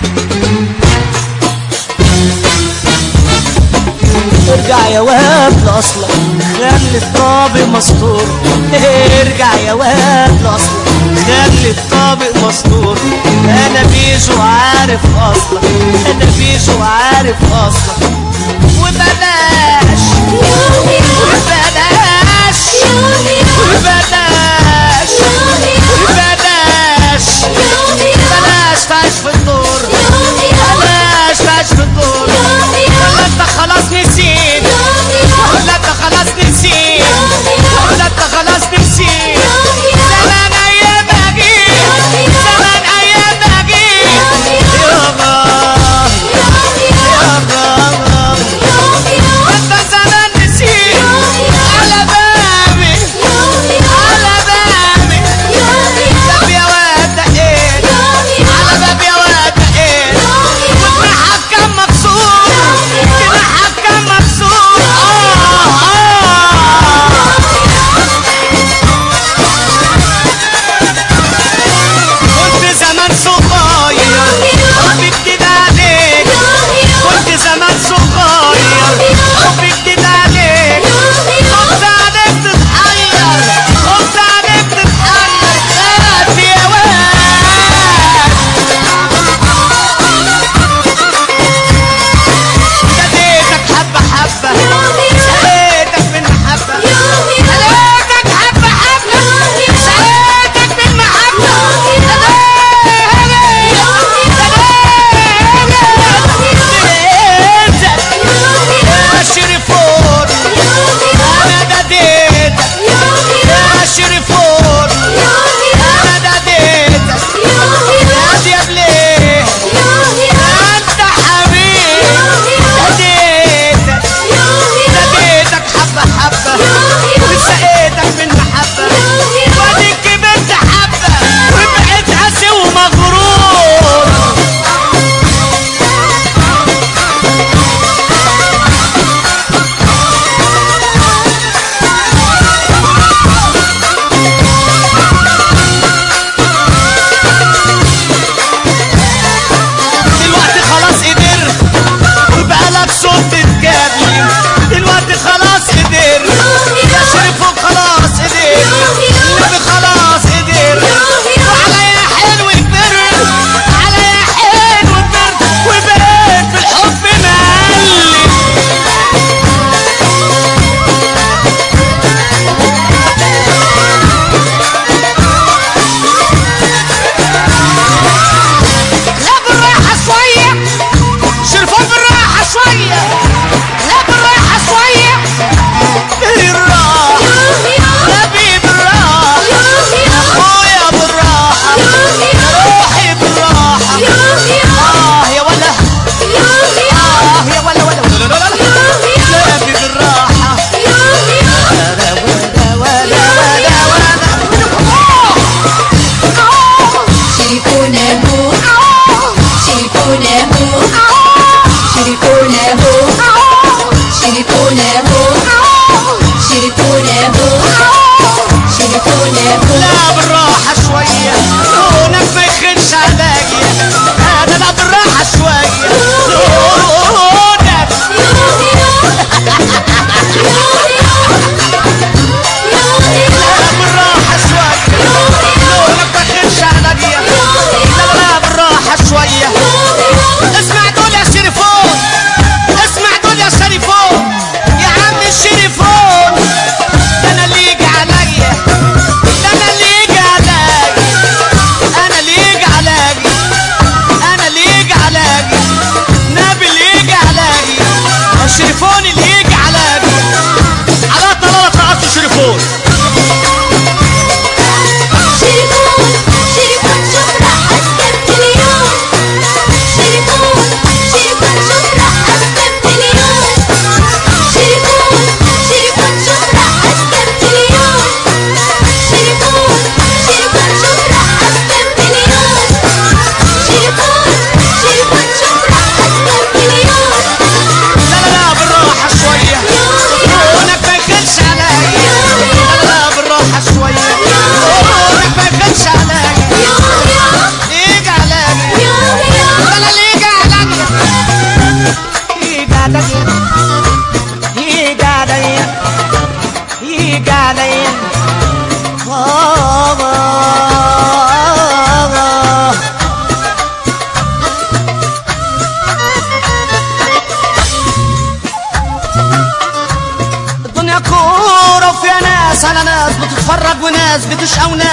ارجع يا واد لاصلك خلي الطابق مستور ارجع يا واد لاصلك خلي الطابق مستور انا بيجو عارف اصلك انا بيجو عارف اصلك وبلاش وبلاش وبلاش وبلاش بلاش تعيش في الدور بلاش تعيش في الدور ولا انت خلاص نسيت ولا انت خلاص نسيت ولا انت خلاص نسيت زمان ايام اجيب زمان ايام اجيب يابا يابا انت زمان نسيت على بابي على بابي باب يا واد دقيت على باب يا واد دقيت جناحك كان مكسور جناحك كان مكسور آه آه كنت زمان صغير حبي جديد عليك كنت زمان صغير حبي جديد عليك خفت عليك تتحير خفت عليك تتحير خاف يا واد خليتك حبة حبة خليتك من محبة خليتك حبة حبة خليتك من محبة خليتك يا شريفون انا دديتك يا شريفون انا دديتك يا ديابليه انت حبيب دديتك دديتك حبة حبة وسقيتك من محبة واديك كبرت حبة وبقيت قاسي ومغرور دلوقتي خلاص قدرت وبقالك صوت تتكلم دلوقتي خلاص قدرت يا شريفهم خلاص قدرت النبي خلاص قدرت وعليا حلو كبرت عليا حلو كبرت وبقيت في الحب مقلب لا بالراحة شوية شرفوا بالراحة شوية لا بالراحة شوية بالراحة نبي بالراحة أخويا بالراحة روحي بالراحة آه يا ولا آه يا ولا ولا ولا ولا ولا نبي بالراحة ولا ولا ولا ولا شريكونه شريكونه شريكونه شريكونه شريكونه شريكونه لا بالراحة شوية لونك ما يخنش عليا أنا لا بالراحة شوية لونك لا بالراحة شوية لونك ما يخنش عليا لا لا بالراحة شوية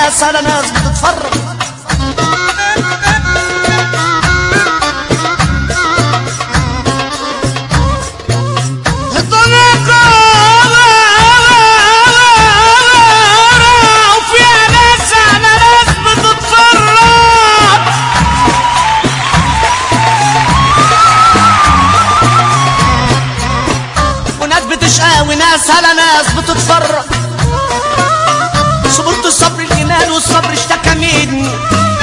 ناس على ناس بتتفرج وفيها ناس على ناس بتتفرج وناس بتشقى وناس على ناس بتتفرج صبرت الصبر الجنان والصبر اشتكى مني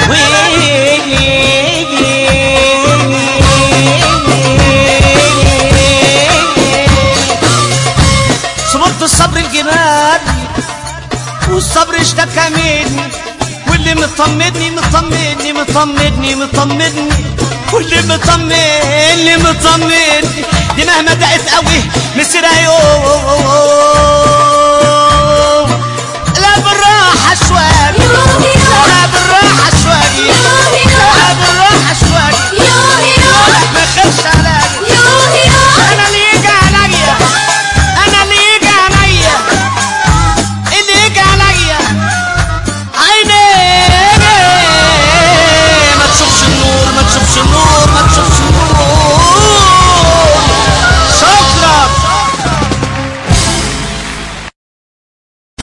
صبرت الصبر الجنان والصبر اشتكى مني واللي مطمني مطمني مطمني مطمني واللي مطمني مطمني دي مهما دقت قوي مسيرها يوم لا بالراحة شوية